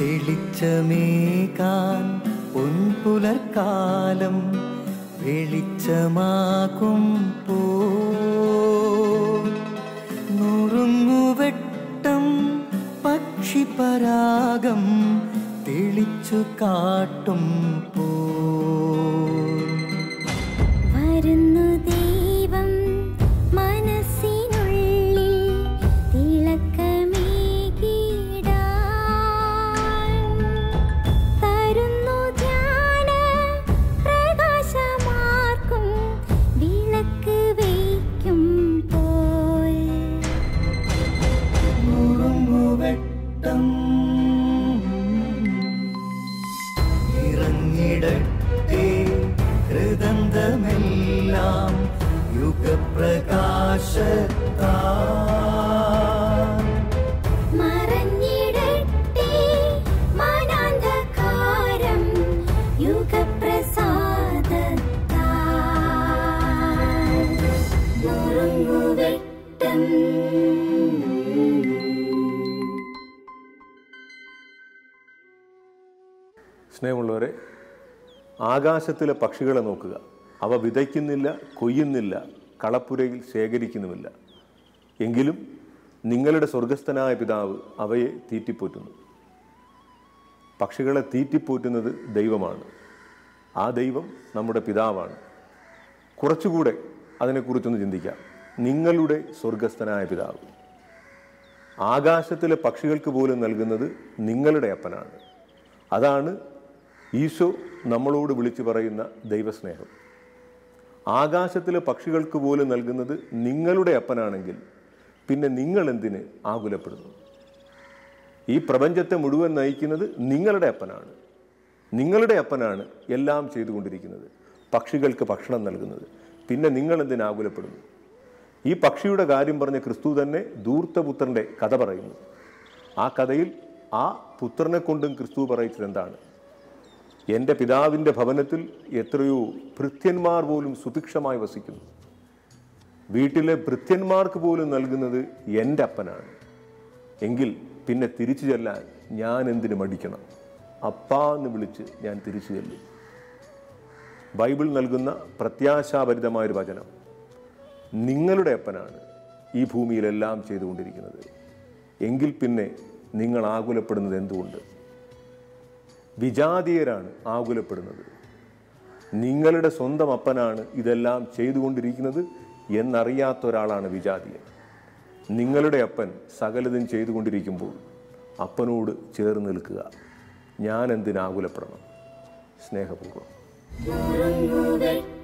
തെളിച്ചമേകാൻ പൊൻപുലർക്കാലം വെളിച്ചമാകും പോ നുറുങ്ങുവെട്ടം പക്ഷിപരാഗം തെളിച്ചു കാട്ടും പോ വരുന്നു ദൈവം മനസ്സിനുള്ളിൽ തിളക്കമേകിടാൻ തരുന്നു ധ്യാന പ്രകാശമാർക്കും വിളക്ക് വയ്ക്കും പോൽ നുറുങ്ങുവെട്ടം ഇറങ്ങിടട്ടെ ഹൃദന്തമെല്ലാം യുഗപ്രകാശത്താ മറഞ്ഞിടട്ടെ മനാന്ധകാരം യുഗപ്രസാദത്താൽ നുറുങ്ങുവെട്ടം സ്നേഹമുള്ളവരെ ആകാശത്തിലെ പക്ഷികളെ നോക്കുക അവ വിതയ്ക്കുന്നില്ല കൊയ്യുന്നില്ല കളപ്പുരയിൽ ശേഖരിക്കുന്നുമില്ല എങ്കിലും നിങ്ങളുടെ സ്വർഗസ്ഥനായ പിതാവ് അവയെ തീറ്റിപ്പോറ്റുന്നു പക്ഷികളെ തീറ്റിപ്പോറ്റുന്നത് ദൈവമാണ് ആ ദൈവം നമ്മുടെ പിതാവാണ് കുറച്ചുകൂടെ അതിനെക്കുറിച്ചൊന്ന് ചിന്തിക്കാം നിങ്ങളുടെ സ്വർഗസ്ഥനായ പിതാവ് ആകാശത്തിലെ പക്ഷികൾക്ക് പോലും നൽകുന്നത് നിങ്ങളുടെ അപ്പനാണ് അതാണ് ഈശോ നമ്മളോട് വിളിച്ചു പറയുന്ന ദൈവസ്നേഹം ആകാശത്തിലെ പക്ഷികൾക്ക് പോലും നൽകുന്നത് നിങ്ങളുടെ അപ്പനാണെങ്കിൽ പിന്നെ നിങ്ങൾ എന്തിന് ആകുലപ്പെടുന്നു ഈ പ്രപഞ്ചത്തെ മുഴുവൻ നയിക്കുന്നത് നിങ്ങളുടെ അപ്പനാണ് നിങ്ങളുടെ അപ്പനാണ് എല്ലാം ചെയ്തുകൊണ്ടിരിക്കുന്നത് പക്ഷികൾക്ക് ഭക്ഷണം നൽകുന്നത് പിന്നെ നിങ്ങൾ എന്തിന് ആകുലപ്പെടുന്നു ഈ പക്ഷിയുടെ കാര്യം പറഞ്ഞ ക്രിസ്തു തന്നെ ധൂർത്തപുത്രന്റെ കഥ പറയുന്നു ആ കഥയിൽ ആ പുത്രനെ കൊണ്ടും ക്രിസ്തു പറയിച്ചത് എന്താണ് എൻ്റെ പിതാവിൻ്റെ ഭവനത്തിൽ എത്രയോ ഭൃത്യന്മാർ പോലും സുഭിക്ഷമായി വസിക്കുന്നു വീട്ടിലെ ഭൃത്യന്മാർക്ക് പോലും നൽകുന്നത് എൻ്റെ അപ്പനാണ് എങ്കിൽ പിന്നെ തിരിച്ചു ചെല്ലാൻ ഞാൻ എന്തിനു മടിക്കണം അപ്പാ എന്ന് വിളിച്ച് ഞാൻ തിരിച്ചു ചെല്ലും ബൈബിൾ നൽകുന്ന പ്രത്യാശാഭരിതമായൊരു വചനം നിങ്ങളുടെ അപ്പനാണ് ഈ ഭൂമിയിലെല്ലാം ചെയ്തുകൊണ്ടിരിക്കുന്നത് എങ്കിൽ പിന്നെ നിങ്ങൾ ആകുലപ്പെടുന്നത് എന്തുകൊണ്ട് വിജാതീയരാണ് ആകുലപ്പെടുന്നത് നിങ്ങളുടെ സ്വന്തം അപ്പനാണ് ഇതെല്ലാം ചെയ്തുകൊണ്ടിരിക്കുന്നത് എന്നറിയാത്ത ഒരാളാണ് വിജാതീയൻ നിങ്ങളുടെ അപ്പൻ സകലതും ചെയ്തുകൊണ്ടിരിക്കുമ്പോൾ അപ്പനോട് ചേർന്ന് നിൽക്കുക ഞാൻ എന്തിനാകുലപ്പെടണം സ്നേഹപൂർവ്വം നുറുങ്ങുവെട്ടം